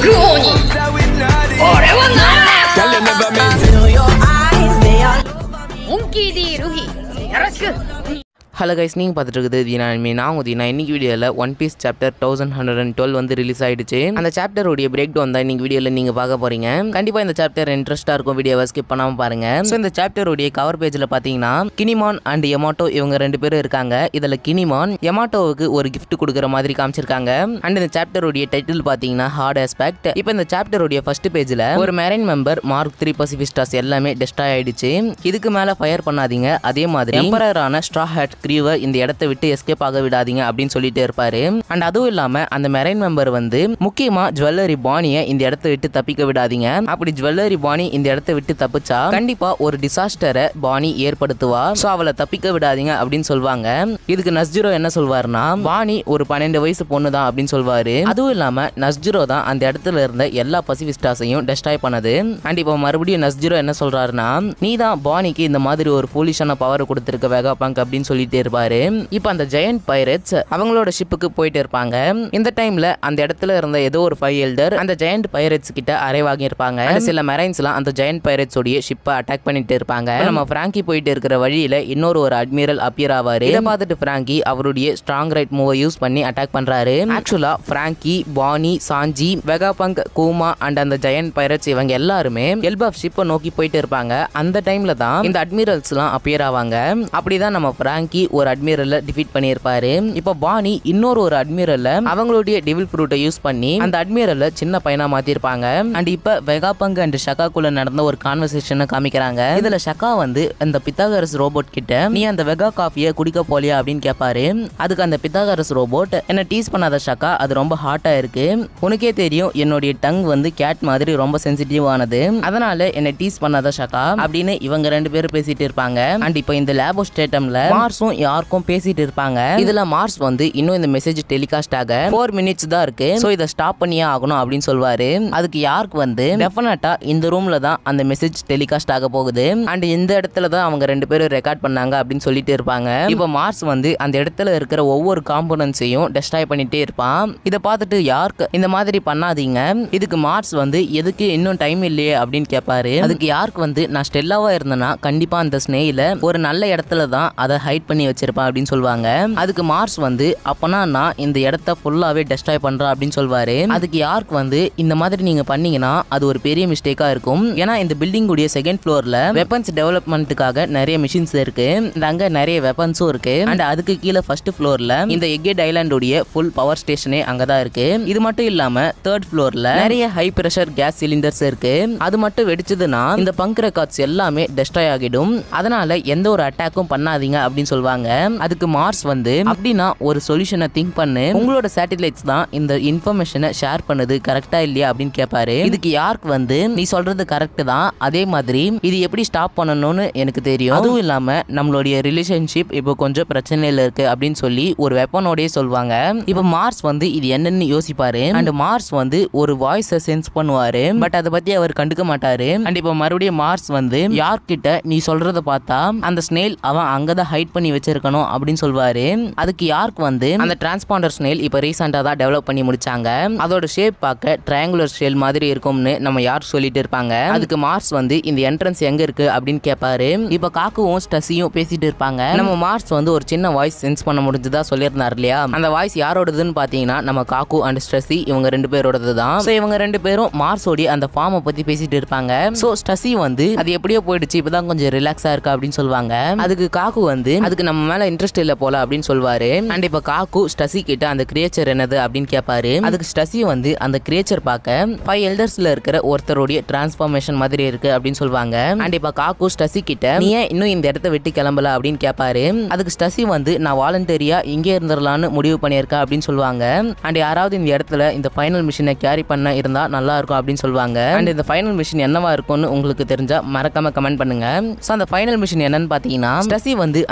獄王に俺はなら Girl, you never meant Feel your eyes, they are モンキー D ルフィよろしく hello guys நீங்கள் பார்த்துட்டு இருக்குது Dheena anime நான் உங்கள் தீனா இன்னைக்கு வீடியோவில் one piece chapter thousand hundred and twelve வந்து ரிலீஸ் ஆயிடுச்சு அந்த சாப்டருடைய பிரேக் டவுன் தான் இன்னைக்கு வீடியோவில் நீங்கள் பார்க்க போகிறீங்க கண்டிப்பாக இந்த சாப்டர் இன்ட்ரெஸ்ட்டாக இருக்கும் வீடியோவை ஸ்கிப் பண்ணாமல் பாருங்க ஸோ இந்த சாப்டருடைய கவர் பேஜில் பார்த்தீங்கன்னா கினிமான் அண்ட் எமாட்டோ இவங்க ரெண்டு பேரும் இருக்காங்க இதில் கினிமான் எமாட்டோவுக்கு ஒரு gift கொடுக்குற மாதிரி காமிச்சிருக்காங்க அண்ட் இந்த சாப்டருடைய டைட்டில் பார்த்தீங்கன்னா ஹார்ட் ஆஸ்பெக்ட் இப்போ இந்த சாப்டருடைய ஃபர்ஸ்ட் பேஜில் ஒரு marine member mark three Pacifistas எல்லாமே டெஸ்ட்ராய் ஆயிடுச்சு இதுக்கு மேலே ஃபயர் பண்ணாதீங்க அதே மாதிரி எம்பரரான ஸ்ட்ரா ஹேட் கிரீவை இந்த இடத்த விட்டு எஸ்கேப் ஆக விடாதீங்க அப்படின்னு சொல்லிட்டு இருப்பாரு அண்ட் அதுவும் இல்லாம அந்த மெரைன் மெம்பர் வந்து முக்கியமா ஜுவல்லரி பாணியை இந்த இடத்த விட்டு தப்பிக்க விடாதீங்க அப்படி ஜுவல்லரி பாணி இந்த இடத்த விட்டு தப்பிச்சா கண்டிப்பா ஒரு டிசாஸ்டரை பாணி ஏற்படுத்துவா ஸோ அவளை தப்பிக்க விடாதீங்க அப்படின்னு சொல்லுவாங்க இதுக்கு நஸ்ஜிரோ என்ன சொல்வாருன்னா பாணி ஒரு பன்னெண்டு வயசு பொண்ணு தான் அப்படின்னு சொல்வாரு அதுவும் இல்லாம நஸ்ஜிரோ தான் அந்த இடத்துல இருந்த எல்லா பசிபிஸ்டாஸையும் டெஸ்ட்ராய் பண்ணது அண்ட் இப்போ மறுபடியும் நஸ்ஜிரோ என்ன சொல்றாருன்னா நீ தான் பாணிக்கு இந்த மாதிரி ஒரு ஃபூலிஷான பவர் கொடுத்துருக்க வேகா பங்க் அப்படின்னு சொல்லிட்டு இருப்பாரு இப்போ அந்த ஜெயண்ட் பைரட்ஸ் அவங்களோட ஷிப்புக்கு போயிட்டு இருப்பாங்க இந்த டைம்ல அந்த இடத்துல இருந்த ஏதோ ஒரு ஃபைவ் எல்டர் அந்த ஜெயண்ட் பைரட்ஸ் கிட்ட அரைவாகி இருப்பாங்க And சில மெரைன்ஸ்லாம் அந்த ஜெயண்ட் பைரட்ஸ் உடைய ஷிப்பை அட்டாக் பண்ணிட்டு இருப்பாங்க இப்ப நம்ம பிராங்கி போயிட்டு இருக்கிற வழியில இன்னொரு ஒரு அட்மிரல் அப்பியர் ஆவாரு இதை பார்த்துட்டு பிராங்கி அவருடைய ஸ்ட்ராங் ரைட் மூவை யூஸ் பண்ணி அட்டாக் பண்றாரு actually Franky Bonney Sanji Vegapunk Kuma and அந்த ஜெயண்ட் பைரட்ஸ் இவங்க எல்லாருமே எல்பாப் ஷிப்பை நோக்கி போயிட்டு இருப்பாங்க அந்த டைம்ல தான் இந்த அட்மிரல்ஸ்லாம் அப்பியர் ஆவாங்க அப்படிதான் நம்ம பிராங்கி ஒரு அட்மிரலை டிஃபீட் பண்ணியிருப்பாரு இப்போ பானி இன்னொரு ஒரு அட்மிரலை அவங்களுடைய டெவில் ஃப்ரூட்டை யூஸ் பண்ணி அந்த அட்மிரலை சின்ன பையனா மாத்திருப்பாங்க அண்ட் இப்போ வெகாபங்க் அண்ட் ஷகாக்குள்ள நடந்த ஒரு கான்வர்சேஷனை காமிக்கிறாங்க இதுல ஷகா வந்து அந்த பித்தாகரஸ் ரோபோட் கிட்ட நீ அந்த வெகா காஃபியை குடிக்க போலியா அப்படின்னு கேட்பாரு அதுக்கு அந்த பித்தாகரஸ் ரோபோட் என்ன டீஸ் பண்ணாத ஷகா அது ரொம்ப ஹாட்டா இருக்கு உனக்கே தெரியும் என்னுடைய டங் வந்து கேட் மாதிரி ரொம்ப சென்சிட்டிவ் ஆனது அதனால என்ன டீஸ் பண்ணாத ஷகா அப்படின்னு இவங்க ரெண்டு பேரும் பேசிட்டு இருப்பாங்க அண்ட் இப்போ இந்த லேபோ ஸ்டேட்டம்ல மார்ஸும் யாருக்கும் பேசிட்டு இருப்பாங்க இதுல மார்ஸ் வந்து இன்னும் இந்த மெசேஜ் டெலிகாஸ்ட் ஆக ஃபோர் மினிட்ஸ் தான் இருக்கு ஸோ இதை ஸ்டாப் பண்ணியே ஆகணும் அப்படின்னு சொல்வாரு அதுக்கு யாருக்கு வந்து டெஃபினட்டா இந்த ரூம்ல தான் அந்த மெசேஜ் டெலிகாஸ்ட் ஆக போகுது அண்ட் இந்த இடத்துல தான் அவங்க ரெண்டு பேரும் ரெக்கார்ட் பண்ணாங்க அப்படின்னு சொல்லிட்டு இருப்பாங்க இப்போ மார்ஸ் வந்து அந்த இடத்துல இருக்கிற ஒவ்வொரு காம்போனன்ட்ஸையும் டெஸ்ட்ராய் பண்ணிட்டே இருப்பான் இதை பார்த்துட்டு யாருக்கு இந்த மாதிரி பண்ணாதீங்க இதுக்கு மார்ஸ் வந்து எதுக்கு இன்னும் டைம் இல்லையே அப்படின்னு கேட்பாரு அதுக்கு யாருக்கு வந்து நான் ஸ்டெல்லாவா இருந்தேன்னா கண்டிப்பா அந்த ஸ்னேயில ஒரு நல்ல இடத்துல தான் அதை ஹைட் பண்ணி வச்சிருப்பேன் அப்படின்னு சொல்லுவாங்க அதுக்கு மார்ஸ் வந்து அப்பனா நான் இந்த இடத்த ஃபுல்லாவே டெஸ்ட்ராய் பண்றேன் அப்படின்னு சொல்வாரு அதுக்கு யாருக்கு வந்து இந்த மாதிரி நீங்க பண்ணீங்கன்னா அது ஒரு பெரிய மிஸ்டேக்கா இருக்கும் ஏன்னா இந்த பில்டிங் உடைய செகண்ட் ஃப்ளோர்ல வெப்பன்ஸ் டெவலப்மெண்ட்டுக்காக நிறைய மிஷின்ஸ் இருக்கு and அங்க நிறைய வெப்பன்ஸும் இருக்கு அண்ட் அதுக்கு கீழே ஃபர்ஸ்ட் ஃப்ளோர்ல இந்த எக்கேட் ஐலாண்டுடைய ஃபுல் பவர் ஸ்டேஷனே அங்கதான் இருக்கு இது மட்டும் இல்லாம தேர்ட் ஃப்ளோர்ல நிறைய ஹை பிரஷர் கேஸ் சிலிண்டர்ஸ் இருக்கு அது மட்டும் வெடிச்சதுன்னா இந்த பங்க் ரெக்கார்ட்ஸ் எல்லாமே டெஸ்ட்ராய் ஆகிடும் அதனால எந்த ஒரு அட்டாக்கும் பண்ணாதீங்க அப்படின்னு சொல்லுவாங்க அதுக்கு மார்ஸ் வந்து அப்படின்னா ஒரு சொல்யூஷனை திங்க் பண்ணு உங்களோட சேட்டலைட்ஸ் தான் இந்த இன்ஃபர்மேஷனை ஷேர் பண்ணுது கரெக்டா இல்லையா அப்படின்னு கேட்பாரு இதுக்கு யாருக்கு வந்து நீ சொல்றது கரெக்ட் தான் அதே மாதிரி இது எப்படி ஸ்டாப் பண்ணணும்னு எனக்கு தெரியும் அதுவும் இல்லாம நம்மளுடைய ரிலேஷன்ஷிப் இப்போ கொஞ்சம் பிரச்சனையில இருக்கு அப்படின்னு சொல்லி ஒரு வெப்பனோடய சொல்லுவாங்க இப்போ மார்ஸ் வந்து இது என்னன்னு யோசிப்பாரு அண்ட் மார்ஸ் வந்து ஒரு வாய்ஸை சென்ஸ் பண்ணுவாரு பட் அதை பத்தி அவர் கண்டுக்க மாட்டாரு அண்ட் இப்போ மறுபடியும் மார்ஸ் வந்து யார்கிட்ட நீ சொல்றத பார்த்தா அந்த ஸ்னேல் அவன் அங்கதான் ஹைட் பண்ணி வச்சிருக்கணும் அப்படின்னு சொல்வாரு அதுக்கு யாருக்கு வந்து அந்த டிரான்ஸ்பாண்டர் ஸ்னேல் இப்போ ரீசெண்டாக தான் டெவலப் பண்ணி முடிச்சாங்க அதோட ஷேப் பார்க்க ட்ரையாங்குலர் ஷேல் மாதிரி இருக்கும்னு நம்ம யார் சொல்லிட்டு இருப்பாங்க அதுக்கு மார்ஸ் வந்து இந்த என்ட்ரன்ஸ் எங்க இருக்கு அப்படின்னு கேட்பாரு இப்போ காக்குவும் ஸ்டசியும் பேசிட்டு இருப்பாங்க நம்ம மார்ஸ் வந்து ஒரு சின்ன வாய்ஸ் சென்ஸ் பண்ண முடிஞ்சதா சொல்லியிருந்தார் இல்லையா அந்த வாய்ஸ் யாரோடதுன்னு பார்த்தீங்கன்னா நம்ம காக்கு அண்ட் ஸ்டசி இவங்க ரெண்டு பேரோடது தான் ஸோ இவங்க ரெண்டு பேரும் மார்ஸோடைய அந்த ஃபார்மை பத்தி பேசிட்டு இருப்பாங்க ஸோ ஸ்டசி வந்து அது எப்படியோ போயிடுச்சு இப்பதான் கொஞ்சம் ரிலாக்ஸா இருக்கு அப்படின்னு சொல்லுவாங்க அதுக்கு காக்கு வந்து அதுக்கு நம்ம மேல இன்ட்ரெஸ்ட் இல்ல போல அப்படின்னு சொல்வாரு அண்ட் இப்ப காக்கு ஸ்டசி கிட்ட அந்த கிரியேச்சர் என்னது அப்படின்னு கேட்பாரு அதுக்கு ஸ்டசி வந்து அந்த கிரியேச்சர் பார்க்க ஃபைவ் எல்டர்ஸ்ல இருக்கிற ஒருத்தருடைய டிரான்ஸ்ஃபார்மேஷன் மாதிரி இருக்கு அப்படின்னு சொல்லுவாங்க அண்ட் இப்ப காக்கு ஸ்டசி கிட்ட நீ ஏன் இன்னும் இந்த இடத்த விட்டு கிளம்பல அப்படின்னு கேட்பாரு அதுக்கு ஸ்டசி வந்து நான் வாலண்டரியா இங்கே இருந்துடலான்னு முடிவு பண்ணியிருக்கேன் அப்படின்னு சொல்லுவாங்க அண்ட் யாராவது இந்த இடத்துல இந்த ஃபைனல் மிஷினை கேரி பண்ண இருந்தா நல்லா இருக்கும் அப்படின்னு சொல்லுவாங்க அண்ட் இந்த ஃபைனல் மிஷின் என்னவா இருக்கும்னு உங்களுக்கு தெரிஞ்சா மறக்காம கமெண்ட் பண்ணுங்க ஸோ அந்த ஃபைனல் மிஷின் என்னன்னு பார்த்தீங்கன்னா ஸ்டசி வந்து அந்த லேப்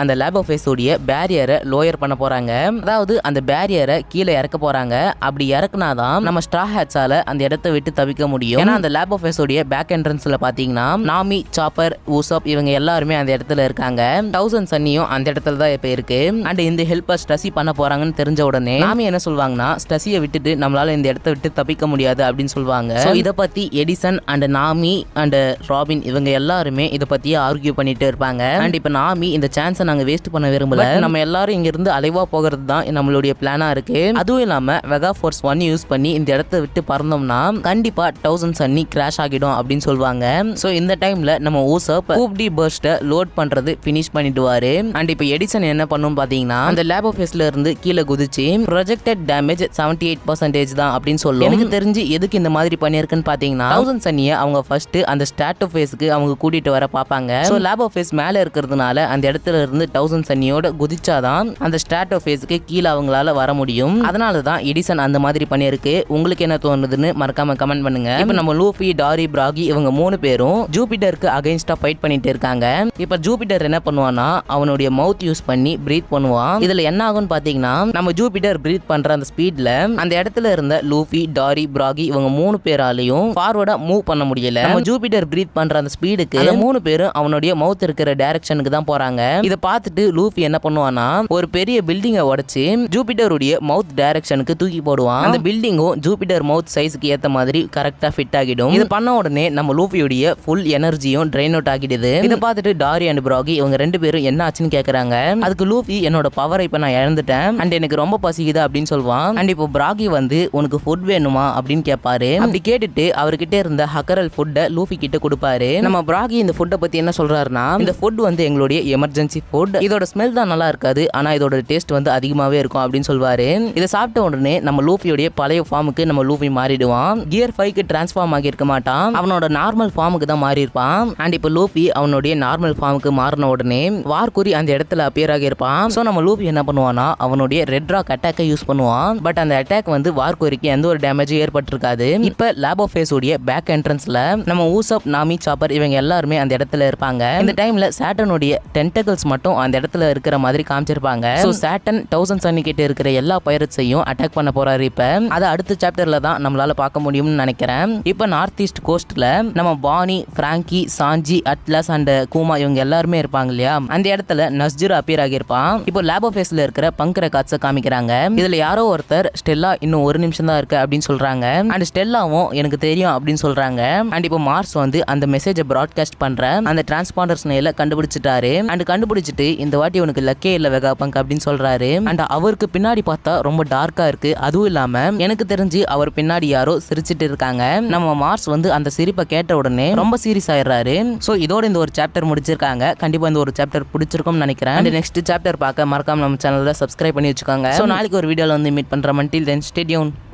ஃபேஸ் உடைய பேரியரை லோயர் பண்ண போறாங்க அதாவது அந்த பேரியரை கீழே இறக்க போறாங்க அப்படி இறக்குனாதான் நம்ம ஸ்ட்ரா ஹேட்ஸால அந்த இடத்த விட்டு தவிக்க முடியும் ஏன்னா அந்த லேப் ஃபேஸ் உடைய பேக் என்ட்ரன்ஸ்ல பாத்தீங்கன்னா நாமி சாப்பர் ஊசப் இவங்க எல்லாருமே அந்த இடத்துல இருக்காங்க தௌசண்ட் சன்னியும் அந்த இடத்துல தான் இப்ப இருக்கு அண்ட் இந்த ஹெல்ப்பை ஸ்டசி பண்ண போறாங்கன்னு தெரிஞ்ச உடனே நாமி என்ன சொல்லுவாங்கன்னா ஸ்டசியை விட்டுட்டு நம்மளால இந்த இடத்த விட்டு தப்பிக்க முடியாது அப்படின்னு சொல்லுவாங்க ஸோ இதை பத்தி Edison and Nami and Robin இவங்க எல்லாருமே இதை பத்தி ஆர்கியூ பண்ணிட்டு இருப்பாங்க அண்ட் இப்போ நாமி இந்த சான்ஸை நாங்க வேஸ்ட் பண்ண விரும்பல நம்ம எல்லாரும் இங்க இருந்து அலைவா போகிறது தான் நம்மளுடைய பிளானா இருக்கு அதுவும் இல்லாம வெகா ஃபோர்ஸ் ஒன் யூஸ் பண்ணி இந்த இடத்த விட்டு பறந்தோம்னா கண்டிப்பா தௌசண்ட் சன்னி கிராஷ் ஆகிடும் அப்படின்னு சொல்லுவாங்க ஸோ இந்த டைம்ல நம்ம ஊசப் கூப்டி பர்ஸ்ட்டை லோட் பண்றது ஃபினிஷ் பண்ணிடுவாரு அண்ட் இப்போ எடிசன் என்ன பண்ணும் பாத்தீங்கன்னா அந்த லேப் ஆஃபீஸ்ல இருந்து கீழே குதிச்சு projected damage seventy eight percentage தான் அப்படின்னு சொல்லும் எனக்கு தெரிஞ்சு எதுக்கு இந்த மாதிரி பண்ணியிருக்குன்னு பாத்தீங்கன்னா தௌசண்ட் சன்னியை அவங்க ஃபர்ஸ்ட் அந்த ஸ்டாட்டோ ஃபேஸ்க்கு அவங்க கூட்டிட்டு வர பார்ப்பாங்க ஸோ லேப் ஃபேஸ் மேலே இருக்கிறதுனால அந்த இடத்துல இருந்து தௌசண்ட் சன்னியோட குதிச்சாதான் அந்த ஸ்டாட்டோ ஃபேஸ்க்கு கீழே அவங்களால வர முடியும் அதனால தான் எடிசன் அந்த மாதிரி பண்ணியிருக்கு உங்களுக்கு என்ன தோணுதுன்னு மறக்காம கமெண்ட் பண்ணுங்க இப்போ நம்ம லூஃபி டாரி பிராகி இவங்க மூணு பேரும் ஜூபிட்டருக்கு அகைன்ஸ்டா ஃபைட் பண்ணிட்டு இருக்காங்க இப்போ ஜூபிட்டர் என்ன பண்ணுவான்னா அவனுடைய மவுத் யூஸ் பண்ணி பிரீத் பண்ணுவான் இதுல என்ன ஆகும்னு பாத்தீங்கன்னா நம்ம ஜூபிட்டர் பிரீத் பண்ற அந்த ஸ்பீட்ல அந்த இடத்துல இருந்த லூஃபி டாரி பிராகி இவங்க மூணு பேராலையும் ஃபார்வர்டா மூவ் பண்ண முடியல நம்ம ஜூபிட்டர் பிரீத் பண்ற அந்த ஸ்பீடுக்கு அந்த மூணு பேரும் அவனுடைய மவுத் இருக்கிற டைரக்ஷனுக்கு தான் போறாங்க இதை பார்த்துட்டு லூஃபி என்ன பண்ணுவான்னா ஒரு பெரிய பில்டிங்கை உடைச்சு ஜூபிட்டருடைய மவுத் டைரக்ஷனுக்கு தூக்கி போடுவான் அந்த பில்டிங்கும் ஜூபிட்டர் மவுத் சைஸ்க்கு ஏத்த மாதிரி கரெக்டா ஃபிட் ஆகிடும் இது பண்ண உடனே நம்ம லூஃபியுடைய ஃபுல் எனர்ஜியும் ட்ரைன் அவுட் ஆகிடுது இதை பார்த்துட்டு டாரி அண்ட் பிராகி இவங்க ரெண்டு பேரும் என்ன ஆச்சுன்னு கேக்குறாங்க அதுக்கு லூஃபி என்னோட பவரை இப்ப நான் இழந்துட்டேன் அண்ட் எனக்கு ரொம்ப பசிக்குது அப்படின்னு சொல்லுவான் அண்ட் இப்போ பிராகி வந்து உனக்கு ஃபுட் வேணுமா அப்படின்னு கேட்பாரு அப்படி கேட்டுட்டு அவர்கிட்ட இருந்த ஹக்கரல் ஃபுட்டை லூஃபி கிட்ட கொடுப்பாரு நம்ம பிராகி இந்த ஃபுட்டை பத்தி என்ன சொல்றாருன்னா இந்த ஃபுட் வந்து எங்களுடைய எமர்ஜென்சி ஃபுட் இதோட ஸ்மெல் தான் நல்லா இருக்காது ஆனா இதோட டேஸ்ட் வந்து அதிகமாவே இருக்கும் அப்படின்னு சொல்வாரு இதை சாப்பிட்ட உடனே நம்ம லூஃபியோடைய பழைய ஃபார்முக்கு நம்ம லூஃபி மாறிடுவான் கியர் ஃபைவ்க்கு டிரான்ஸ்ஃபார்ம் ஆகி இருக்க மாட்டான் அவனோட நார்மல் ஃபார்முக்கு தான் மாறி இருப்பான் அண்ட் இப்போ லூஃபி அவனுடைய நார்மல் ஃபார்முக்கு மாறின உடனே வார்குரி அந்த இடத்துல அப்பியர் ஆகி இருப்பான் ஸோ நம்ம லூஃபி என்ன பண்ணுவான்னா அவனுடைய ரெட் ராக் அட்டாக்கை யூஸ் பண்ணுவான் பட் அந்த அட்டாக் வந்து வார்குரிக்கு எந்த ஒரு டேமேஜும் ஏற்பட்டிருக்காது இப்போ லேபோ ஃபேஸ் உடைய பேக் என்ட்ரன்ஸ்ல நம்ம ஊசப் நாமி சாப்பர் இவங்க எல்லாருமே அந்த இடத்துல இருப்பாங்க இந்த டைம்ல சேட்டனுடைய டென்டகல்ஸ் மட்டும் அந்த இடத்துல இருக்கிற மாதிரி காமிச்சிருப்பாங்க ஸோ சேட்டன் தௌசண்ட் சன்னி கிட்ட இருக்கிற எல்லா பைரட்ஸையும் அட்டாக் பண்ண போறாரு இப்ப அதை அடுத்த சாப்டர்ல தான் நம்மளால பார்க்க முடியும்னு நினைக்கிறேன் இப்போ நார்த் ஈஸ்ட் கோஸ்ட்ல நம்ம Bonney Franky Sanji Atlas and Kuma இவங்க எல்லாருமே இருப்பாங்க இல்லையா அந்த இடத்துல நஸ்ஜிர் அப்பியர் ஆகியிருப்பான் இப்போ லேபோ ஃபேஸ்ல இருக்கிற பங்க் ரெக்கார்ட்ஸை காமிக்கிறாங்க இதுல யாரோ ஒருத்தர் ஸ்டெல்லா இன்னும் ஒரு நிமிஷம் தான் இருக்கு அப்படின்னு சொல்றாங்க அண்ட் ஸ்டெல்லாவும் எனக்கு தெரியும் அப்படின்னு சொல்றாங்க அண்ட் இப்போ மார்ஸ் வந்து அந்த மெசேஜை ப்ராட்காஸ்ட் பண்ற அந்த டிரான்ஸ்பாண்டர்ஸ் நெயில கண்டுபிடிச்சிட்டாரு அண்ட் கண்டுபிடிச்சிட்டு இந்த வாட்டி உனக்கு லக்கே இல்ல வெகா பங்க் அப்படின்னு சொல்றாரு அண்ட் அவருக்கு பின்னாடி பார்த்தா ரொம்ப டார்க்கா இருக்கு அதுவும் இல்லாம எனக்கு தெரிஞ்சு அவர் பின்னாடி யாரோ சிரிச்சிட்டு இருக்காங்க நம்ம மார்ஸ் வந்து அந்த சிரிப்பை கேட்ட உடனே ரொம்ப சீரியஸ் ஆயிடுறாரு ஸோ இதோட இந்த ஒரு சாப்டர் முடிச்சிருக்காங்க கண்டிப்பா இந்த ஒரு சாப்டர் பிடிச்சிருக்கும்னு நினைக்கிறேன் அண்ட் நெக்ஸ்ட் சாப்டர் பார்க்க மறக்காம நம்ம சேனல்ல சப்ஸ்கிரைப் பண்ணி வச்சுக்கோங்க ஸோ நாளைக்கு ஒரு வீடியோல வந்து மீட் பண்ற மண்டில் தென் ஸ்டேடியோன்